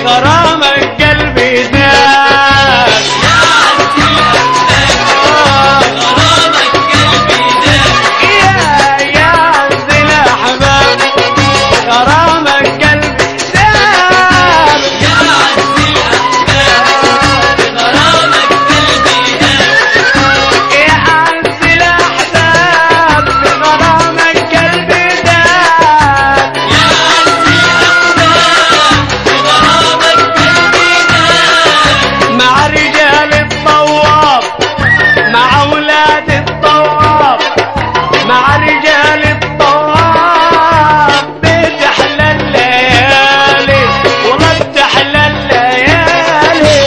غرامك قلبي دار يا يا عز الأحباب غرامك قلبي دار يا عز الأحباب غرامك قلبي دار مع رجال الطواب مع اولاد الطواب مع رجال الطواب بتحلى الليالي والله بتحلى الليالي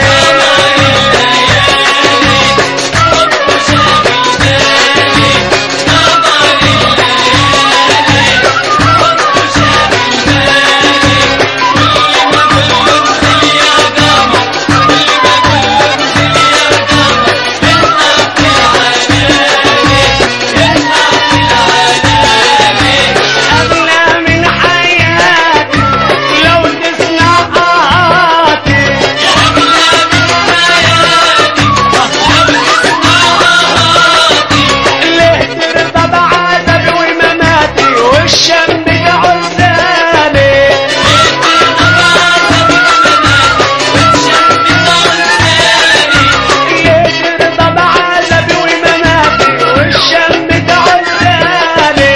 أغلى من حياتي لو تسمع آهاتي ليه ترضى بعذبي ومماتي والشم بعزالي ليه ترضى بعذبي ومماتي والشم بعزالي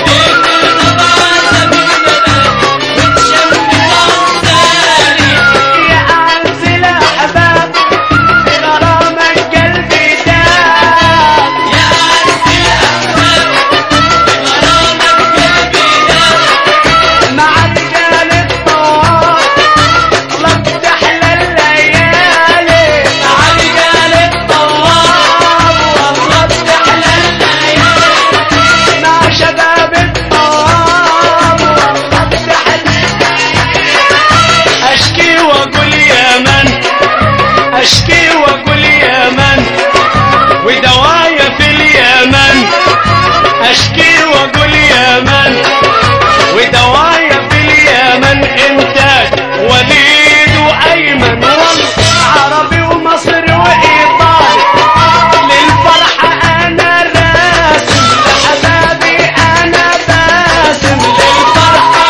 يا أعز الأحباب غرامك قلبي دار مع رجال الطواب الله بتحلى الليالي مع رجال الطواب والله بتحلى الليالي مع شباب الطواب والله بتحلى اشكي واقول يا من اشكي واقول يا من ودوايا في اليمن اشكي واقول يا من ودوايا في اليمن انتاج وليد وايمن عربي ومصري وايطالي للفرحه انا راسم لحبابي انا باسم للفرحه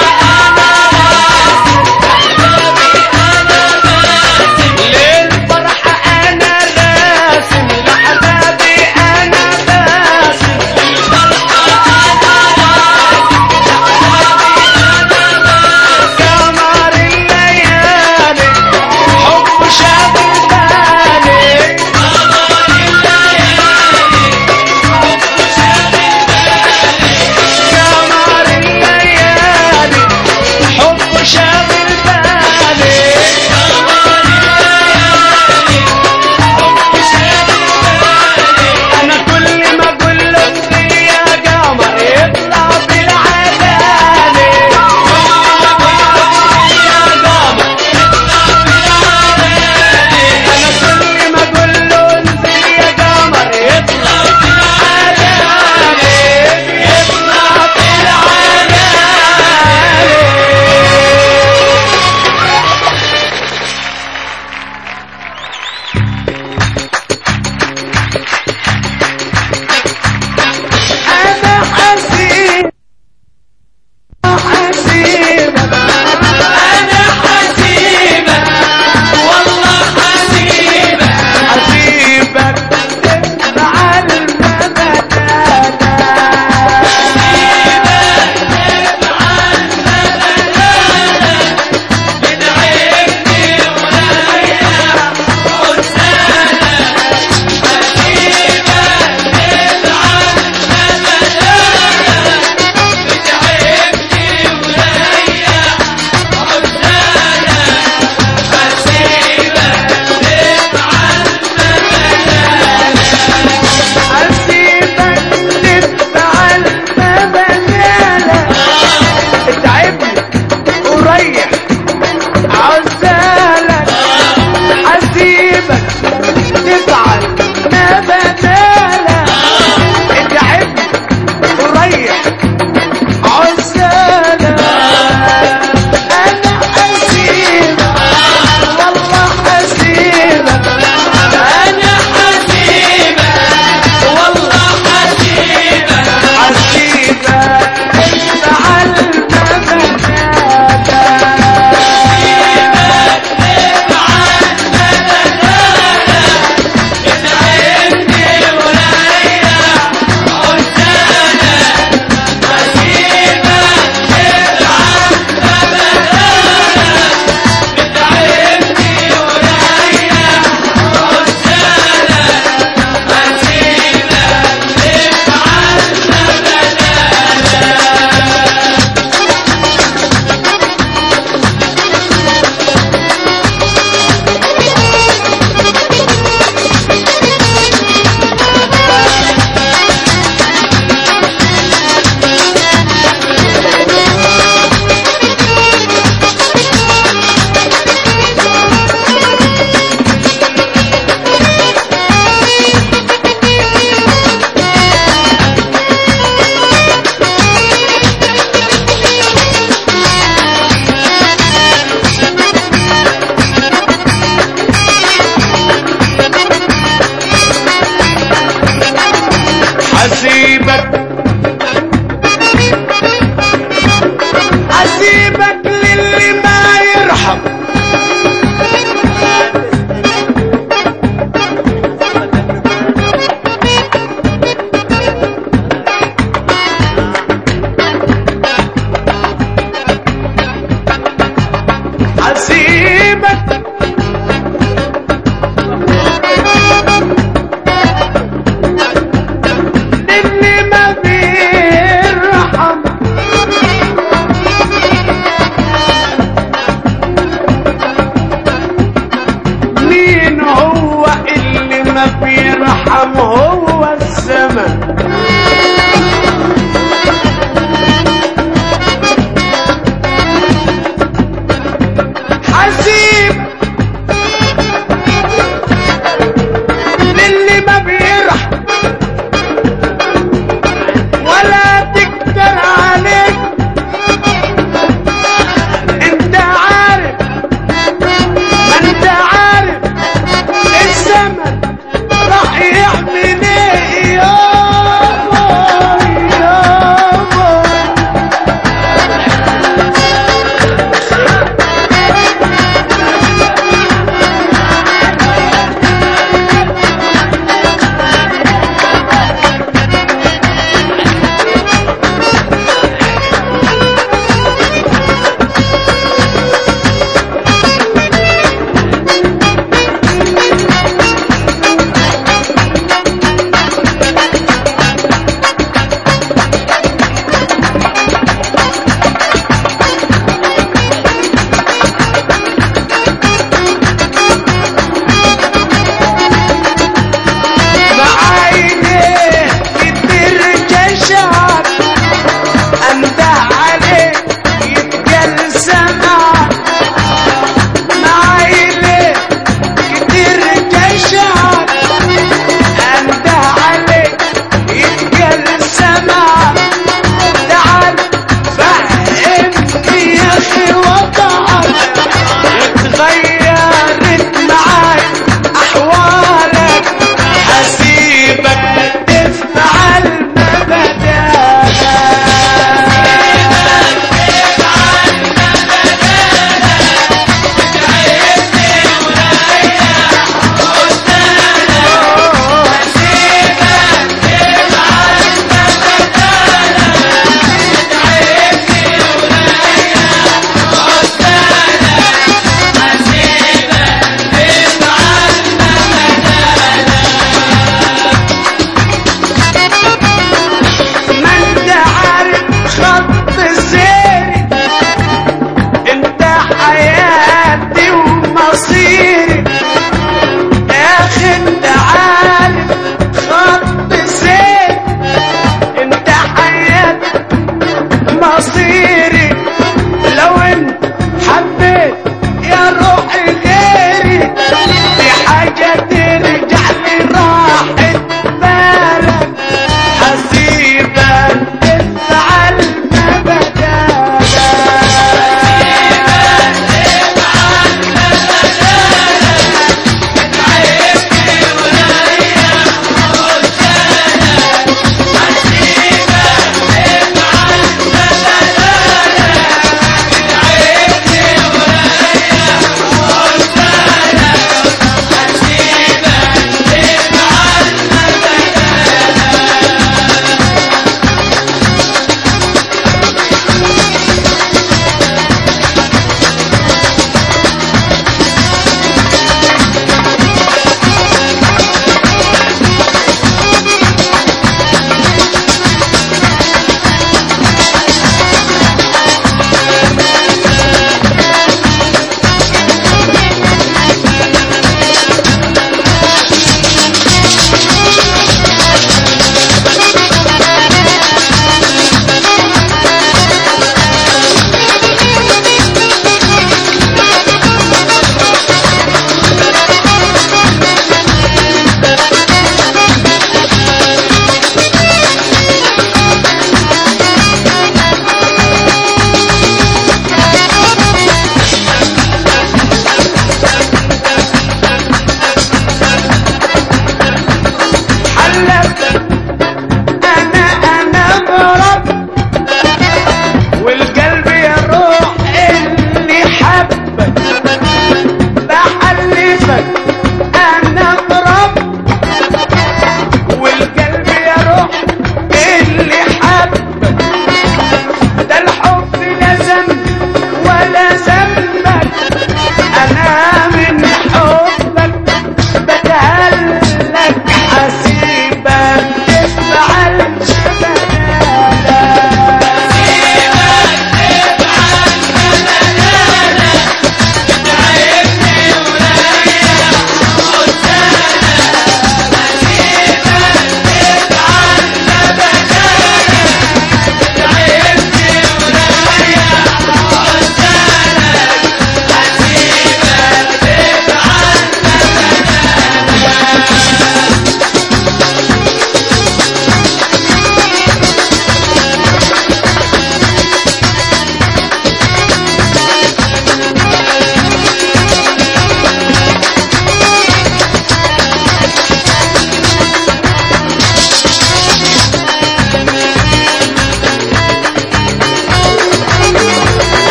للفرحه انا راسم لحبابي انا باسم حسيبك اللي ما بيرحم مين هو اللي ما بيرحم هو الزمن حسيب للي ما بيرحم ولا تقدر عليك انت عارف ما انت عارف الزمن راح يعمل ايه يابا يابا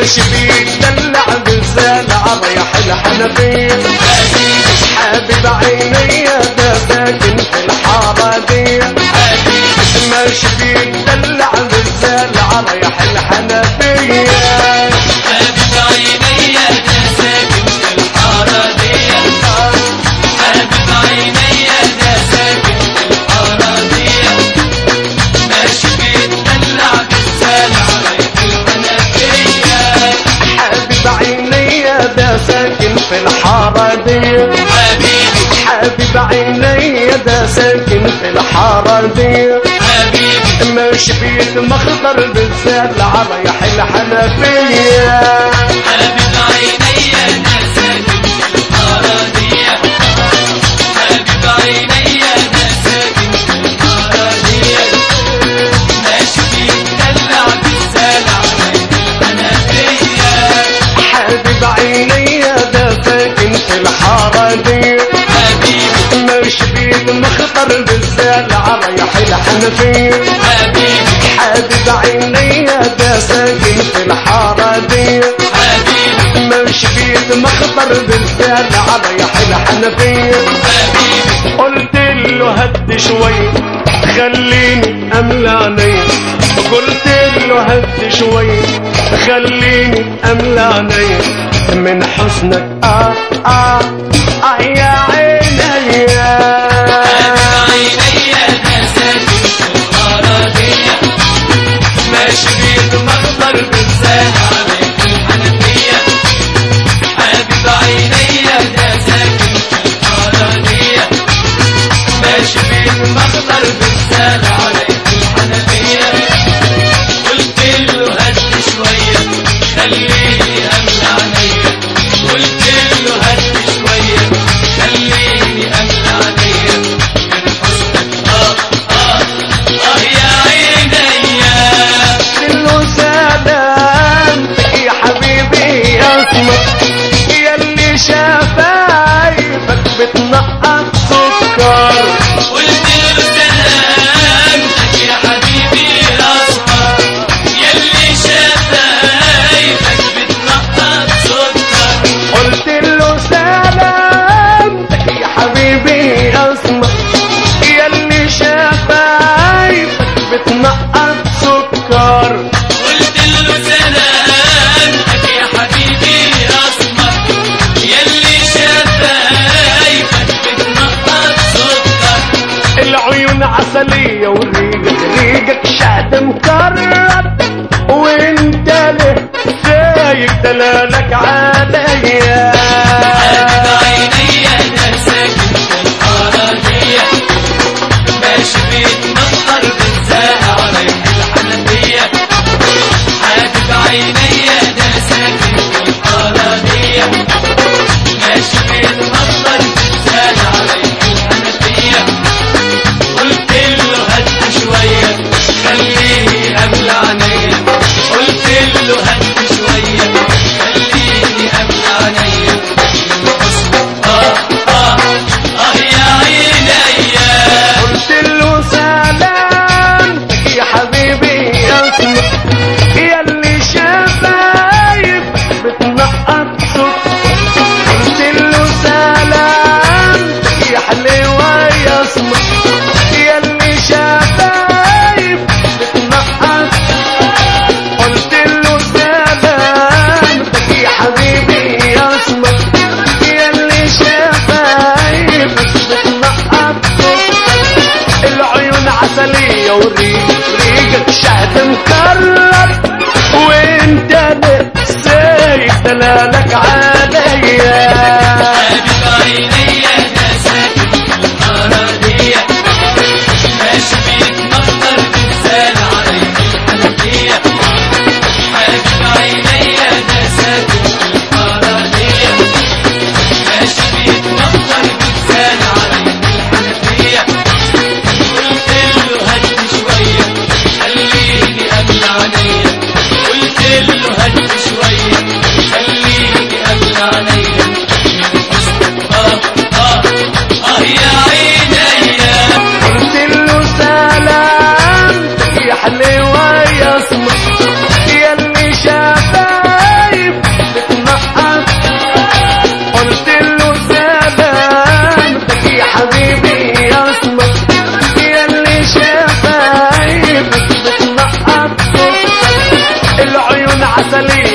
ماشي بيدلع بالزلع رايح الحنفية حبيب عيني ده ساكن في الحارة دي ماشي بيدلع بالزلع رايح الحنفية حبيب عيني ده ساكن في الحارة دي حبيب عيني ده ساكن في الحارة دي ماشي بيتدلع بالسلع رايح الحنفية حبيب عيني ده ساكن في الحارة دي حبيبي حبيب عيني ده ساكن في الحارة دي حبيبي مش بيد مخضر بالزلع رايح الحنفية حبيب عيني ده ساكن في الحارة دي حبيب عيني ده ساكن في الحارة دي ماشي بيتدلع بالسلع رايح الحنفية حبيب عيني ده ساكن في الحارة دي حبيبي مش بيد مخضر بالزلع رايح الحنفية حبيبي حبيب عيني ده ساكن في الحارة دي حبيبي مش بيد مخضر بالزلع رايح الحنفية حبيبي قلت له هد شوي خليني املى عيني قلت له هد شوي خليني املى عيني من حسنك اه اه اه يا عيني عيني ده ساكن في الحارة دي ماشي بيد مخضر بالزرع عليك الحنفية حبيب عيني ده ساكن في الحارة دي ماشي بيد مخضر بالزرع عليك الحنفية قلت له هد شوية خليني أملى عينيا قلت له هد شوية خليني أملى عينيا من حسنك آه آه آه يا عينيا له سلامتك يا حبيبي اسمك يلي شفايفك بتنقط سكر قلت له سلامتك يا حبيبي الأصفر يلي شفايفك بتنقط سكر قلت له سلامتك يا حبيبي اسمع يلي شفايفك بتنقط سكر قلت له سلامتك يا حبيبي أسمر يلي شفايفك بتنقط سكر العيون عسلية وريقك ريقك شهد مكرر وانت له سايق دلالك عليا حبيب عيني ده ساكن في الحارة دي ماشي بيتمطر بالزاهة عليك الحنفية حبيب عيني ده ساكن في الحارة دي ماشي بيتمطر بالزاهة عليك الحنفية قلت له هد شوية خليني أملى عينيا قلت له هد شوية خليني أملى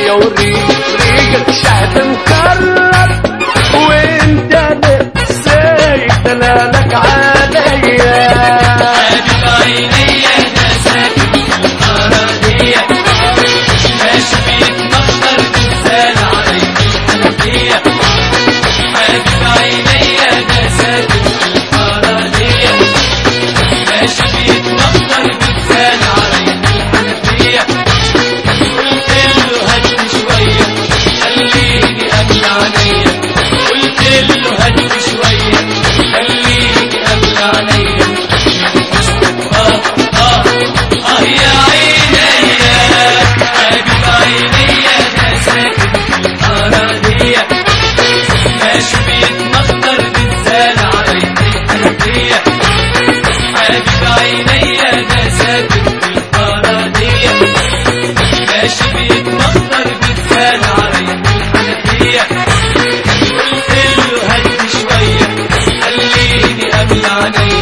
مية وريق ريق شهد مكرر وانت سايق دلالك عليا حبيب عيني انا ساكن في الأراضية ماشي بيتمخطر بالزان عليك الحنفية حبيب عيني انا ساكن في الأراضية ماشي بيتمخطر بالزان عليك الحنفية قلت له هات شوية خليني قبل عينيا قلت له هات شوية خليني قبل عينيا آه آه آه يا عينيا حبيب عينيا أنا ساكن في الأراضية ماشي بيتمخطر بالزان عليك الحنفية حبيب عينيا أنا ساكن في الأراضية ماشي بيتمخطر بالزان عليك الحنفية قلت له هدي شوية خليني قبل عينيا